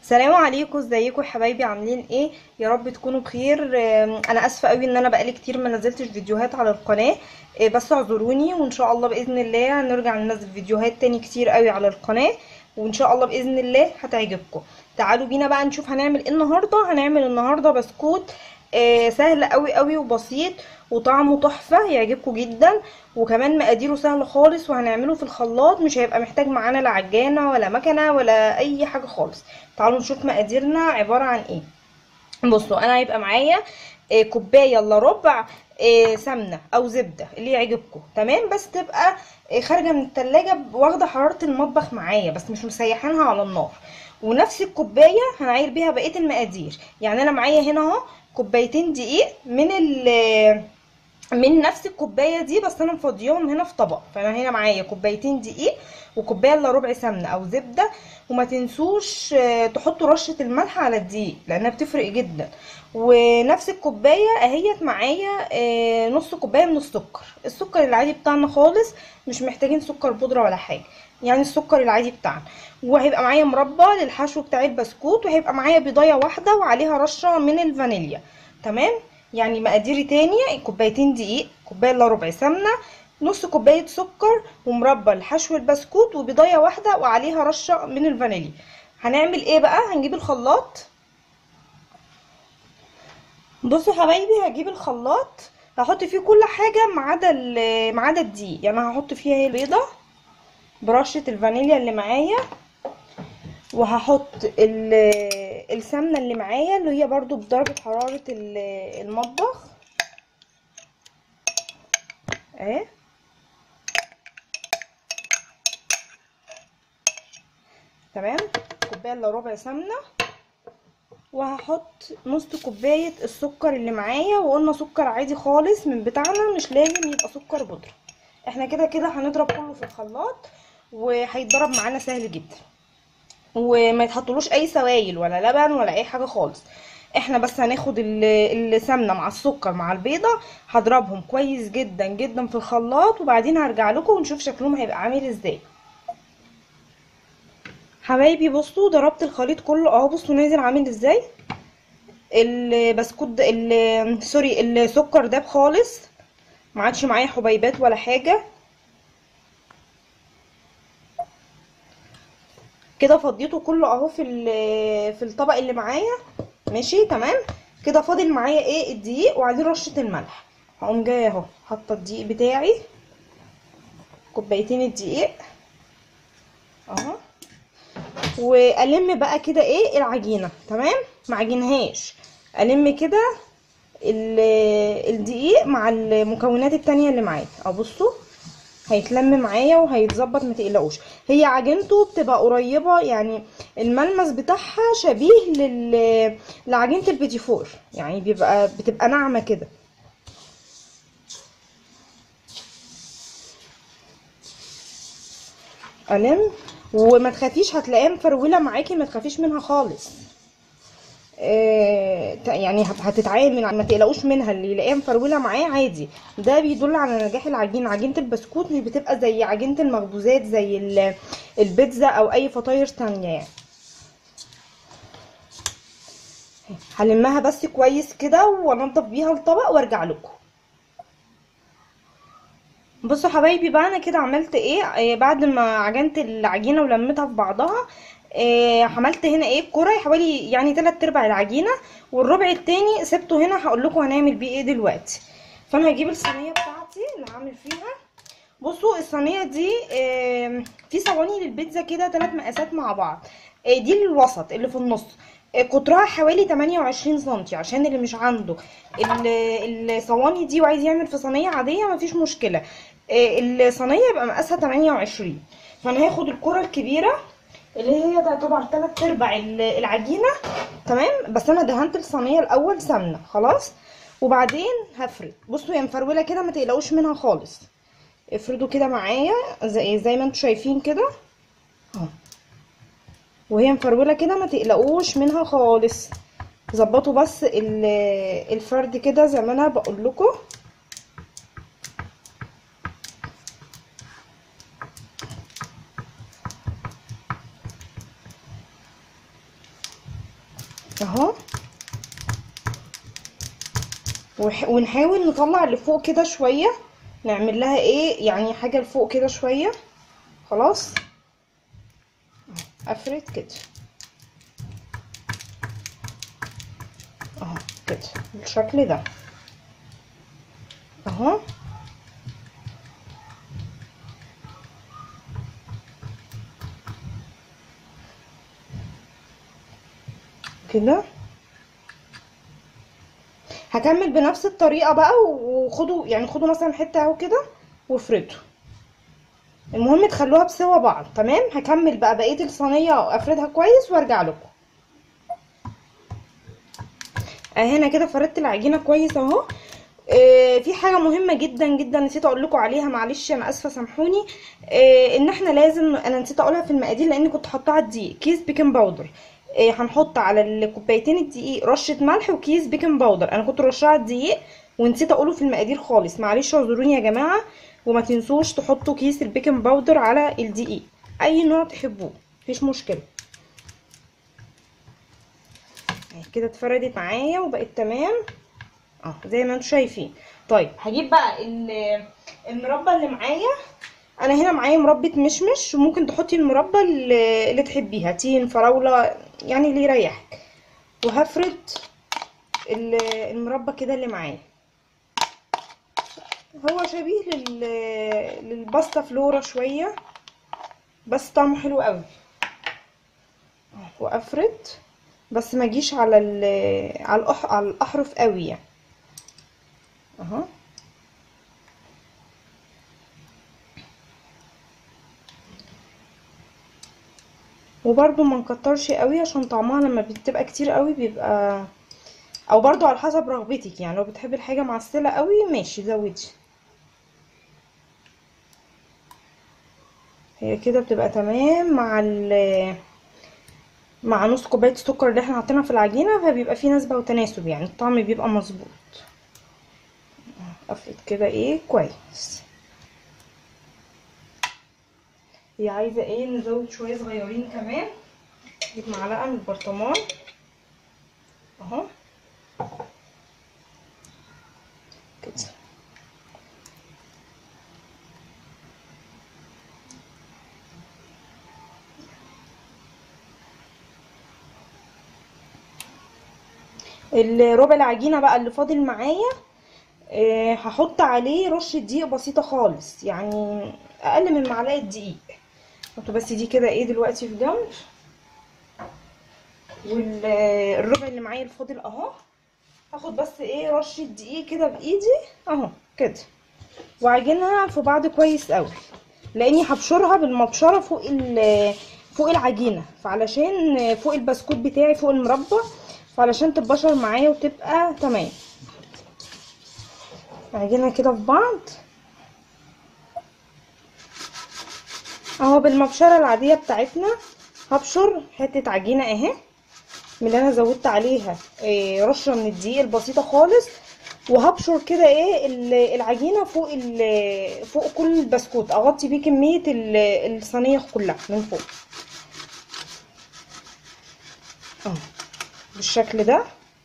السلام عليكم ازيكم يا حبايبي عاملين ايه يا رب تكونوا بخير آم، انا اسفه قوي ان انا بقالي كتير ما نزلتش فيديوهات على القناه آه، بس اعذروني وان شاء الله باذن الله هنرجع ننزل فيديوهات تاني كتير قوي على القناه وان شاء الله باذن الله هتعجبكم تعالوا بينا بقى نشوف هنعمل ايه النهارده هنعمل النهارده بسكوت آه، سهل قوي قوي وبسيط وطعمه تحفه يعجبكم جدا وكمان مقاديره سهله خالص وهنعمله في الخلاط مش هيبقى محتاج معانا لا عجانه ولا مكنه ولا اي حاجه خالص تعالوا نشوف مقاديرنا عباره عن ايه بصوا انا هيبقى معايا آه، كوبايه الا ربع آه، سمنه او زبده اللي يعجبكم تمام بس تبقى آه، خارجه من التلاجة واخده حراره المطبخ معايا بس مش مسيحينها على النار ونفس الكوبايه هنعاير بيها بقيه المقادير يعني انا معايا هنا اهو كوبايتين دقيق من ال من نفس الكوبايه دي بس انا مفضياهم هنا في طبق فانا هنا معايا كوبايتين دقيق وكوبايه الا ربع سمنه او زبده وما تنسوش آه، تحطوا رشه الملح على الدقيق لانها بتفرق جدا ونفس الكوبايه اهيت معايا آه، نص كوبايه من السكر السكر العادي بتاعنا خالص مش محتاجين سكر بودره ولا حاجه يعني السكر العادي بتاعنا وهيبقى معايا مربى للحشو بتاع البسكوت وهيبقى معايا بيضايه واحده وعليها رشه من الفانيليا تمام يعني مقاديري تاني كوبايتين دقيق كوبايه الا ربع سمنه نص كوبايه سكر ومربى لحشو البسكوت وبيضايه واحده وعليها رشه من الفانيليا هنعمل ايه بقى هنجيب الخلاط بصوا يا حبايبي هجيب الخلاط هحط فيه كل حاجه ما عدا ال- ما عدا الدقيق يعني هحط فيها هي البيضه برشه الفانيليا اللي معايا وهحط ال- السمنه اللي معايا اللي هي برضو بدرجه حراره ال- المطبخ اهي تمام كوبايه الا ربع سمنه وهحط نص كوبايه السكر اللي معايا وقلنا سكر عادي خالص من بتاعنا مش لازم يبقى سكر بودره احنا كده كده هنضرب كله في الخلاط وهيتضرب معانا سهل جدا وما يتحطلوش اي سوائل ولا لبن ولا اي حاجه خالص احنا بس هناخد ال- السمنه مع السكر مع البيضه هضربهم كويس جدا جدا في الخلاط وبعدين هرجع لكم ونشوف شكلهم هيبقى عامل ازاي حبايبي بصوا ضربت الخليط كله اهو بصوا نازل عامل ازاي البسكوت ده- ال- سوري السكر داب خالص ما عادش معايا حبيبات ولا حاجه كده فضيته كله اهو في ال- في الطبق اللي معايا ماشي تمام كده فاضل معايا ايه الدقيق وعليه رشه الملح هقوم جايه اهو حاطه الدقيق بتاعي كوبايتين الدقيق اهو والم بقى كده ايه العجينه تمام معجنهاش الم كده ال- الدقيق مع المكونات التانية اللي معايا اهو بصوا هيتلم معايا وهيتظبط ما تقلقوش هي عجينته بتبقى قريبه يعني الملمس بتاعها شبيه لل لعجينه البيتي فور يعني بيبقى بتبقى ناعمه كده الم وما تخافيش هتلاقيها مفروله معاكي ما تخافيش منها خالص آه، ت- يعني هت- هتتعامل ما تقلقوش منها اللي يلاقيها مفروله معاه عادي ده بيدل على نجاح العجينه عجينه البسكوت مش بتبقى زي عجينه المخبوزات زي ال- البيتزا او اي فطاير تانية يعني هلمها بس كويس كده وانضف بيها الطبق وارجع لكم بصوا حبايبي بقى انا كده عملت ايه آه، بعد ما عجنت العجينه ولميتها في بعضها آه، عملت هنا ايه الكرة حوالي يعني تلات ارباع العجينه والربع التاني سبته هنا هقول لكم هنعمل بيه ايه دلوقتي فانا هجيب الصينيه بتاعتي اللي هعمل فيها بصوا الصينيه دي آم، في صواني للبيتزا كده ثلاث مقاسات مع بعض آه، دي الوسط اللي في النص آه، قطرها حوالي 28 سنتي عشان اللي مش عنده ال- الصواني دي وعايز يعمل في صينيه عاديه مفيش مشكله آه، الصينيه يبقى مقاسها 28 فانا هاخد الكره الكبيره اللي هي تعتبر تلات ارباع ال- العجينه تمام بس انا دهنت الصينيه الاول سمنه خلاص وبعدين هفرد بصوا هي مفروله كده ما تقلقوش منها خالص افردوا كده معايا زي زي ما انتم شايفين كده اهو وهي مفروله كده ما تقلقوش منها خالص ظبطوا بس ال- الفرد كده زي ما انا بقول لكم اهو وح- ونحاول نطلع اللي فوق كده شويه نعمل لها ايه يعني حاجه لفوق كده شويه خلاص افرد كده اهو كده بالشكل ده اهو كده هكمل بنفس الطريقة بقى وخدوا يعني خدوا مثلا حتة اهو كده وافردوا المهم تخلوها بسوا بعض تمام هكمل بقى بقية الصينية افردها كويس وارجع لكم اهي هنا كده فردت العجينة كويس اهو آه، في حاجة مهمة جدا جدا نسيت اقول لكم عليها معلش انا اسفة سامحوني آه، ان احنا لازم انا نسيت اقولها في المقادير لاني كنت حاطاها على الدقيق كيس بيكنج باودر آه، هنحط على الكوبايتين الدقيق رشة ملح وكيس بيكنج باودر انا كنت رشاها على الدقيق ونسيت اقوله في المقادير خالص معلش اعذروني يا جماعة وما تنسوش تحطوا كيس البيكنج باودر على الدقيق اي نوع تحبوه مفيش مشكلة اهي كده اتفردت معايا وبقت تمام اه زي ما انتم شايفين طيب هجيب بقى ال- المربى اللي معايا انا هنا معايا مربى مشمش وممكن تحطي المربى اللي, اللي تحبيها تين فراوله يعني اللي يريحك وهفرد ال- المربى كده اللي معايا هو شبيه لل للباستا فلورا شويه بس طعمه حلو قوي وافرد بس ما اجيش على ال على الأح على الاحرف قوي يعني اهو وبرده ما نكترش قوي عشان طعمها لما بتبقى كتير قوي بيبقى او برضو على حسب رغبتك يعني لو بتحبي الحاجه معسله قوي ماشي زودي هي كده بتبقى تمام مع ال مع نص كوبايه السكر اللي احنا حاطينها في العجينه فبيبقى فيه نسبه وتناسب يعني الطعم بيبقى مظبوط افرد كده ايه كويس هي عايزه ايه نزود شويه صغيرين كمان نجيب معلقه من البرطمان اهو كده الربع العجينه بقى اللي فاضل معايا آه، هحط عليه رشه دقيق بسيطه خالص يعني اقل من معلقه دقيق حطوا بس دي كده ايه دلوقتي في جنب والربع اللي معايا الفاضل اهو هاخد بس ايه رشه دقيق كده بايدي اهو كده واعجنها في بعض كويس قوي لاني هبشرها بالمبشره فوق ال- فوق العجينه فعلشان فوق البسكوت بتاعي فوق المربى فعلشان تتبشر معايا وتبقى تمام اعجنها كده في بعض اهو بالمبشره العاديه بتاعتنا هبشر حته عجينه اهي من اللي انا زودت عليها إيه رشه من الدقيق البسيطه خالص وهبشر كده ايه ال- العجينه فوق ال- فوق كل البسكوت اغطي بيه كميه ال- الصينيه كلها من فوق اهو بالشكل ده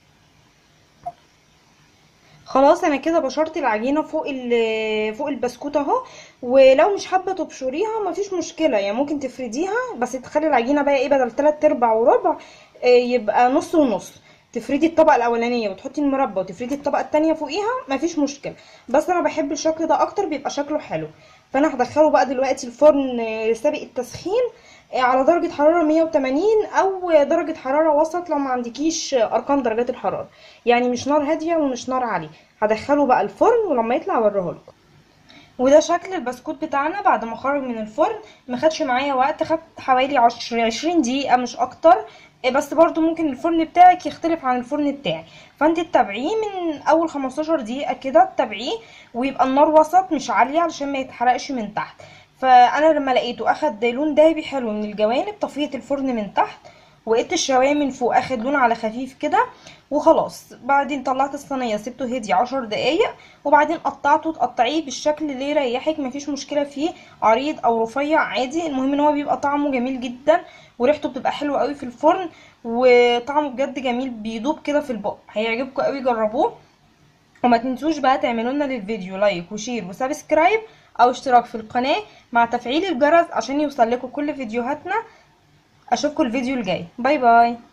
خلاص انا كده بشرت العجينه فوق ال- فوق البسكوت اهو ولو مش حابه تبشريها مفيش مشكله يعني ممكن تفرديها بس تخلي العجينه بقى ايه بدل تلات ارباع وربع آه، يبقى نص ونص تفردي الطبقه الاولانيه وتحطي المربى وتفردي الطبقه التانية فوقيها مفيش مشكله بس انا بحب الشكل ده اكتر بيبقى شكله حلو فانا هدخله بقى دلوقتي الفرن آه، سابق التسخين آه، على درجة حرارة 180 أو درجة حرارة وسط لو ما عندكيش أرقام درجات الحرارة يعني مش نار هادية ومش نار عالية هدخله بقى الفرن ولما يطلع اوريهولكم وده شكل البسكوت بتاعنا بعد ما خرج من الفرن ما خدش معايا وقت خد حوالي عشر عشرين دقيقة مش اكتر إيه بس برضو ممكن الفرن بتاعك يختلف عن الفرن بتاعي فانت تتابعيه من اول 15 دقيقة كده تتابعيه ويبقى النار وسط مش عالية علشان ما يتحرقش من تحت فانا لما لقيته اخد لون دهبي حلو من الجوانب طفيت الفرن من تحت وقيت الشوايه من فوق اخد لون على خفيف كده وخلاص بعدين طلعت الصينيه سبته هدي عشر دقايق وبعدين قطعته تقطعيه بالشكل اللي يريحك مفيش مشكله فيه عريض او رفيع عادي المهم ان هو بيبقى طعمه جميل جدا وريحته بتبقى حلوه قوي في الفرن وطعمه بجد جميل بيدوب كده في البق هيعجبكم قوي جربوه وما تنسوش بقى تعملوا لنا للفيديو لايك وشير وسبسكرايب او اشتراك في القناه مع تفعيل الجرس عشان يوصل لكم كل فيديوهاتنا اشوفكم الفيديو الجاي باي باي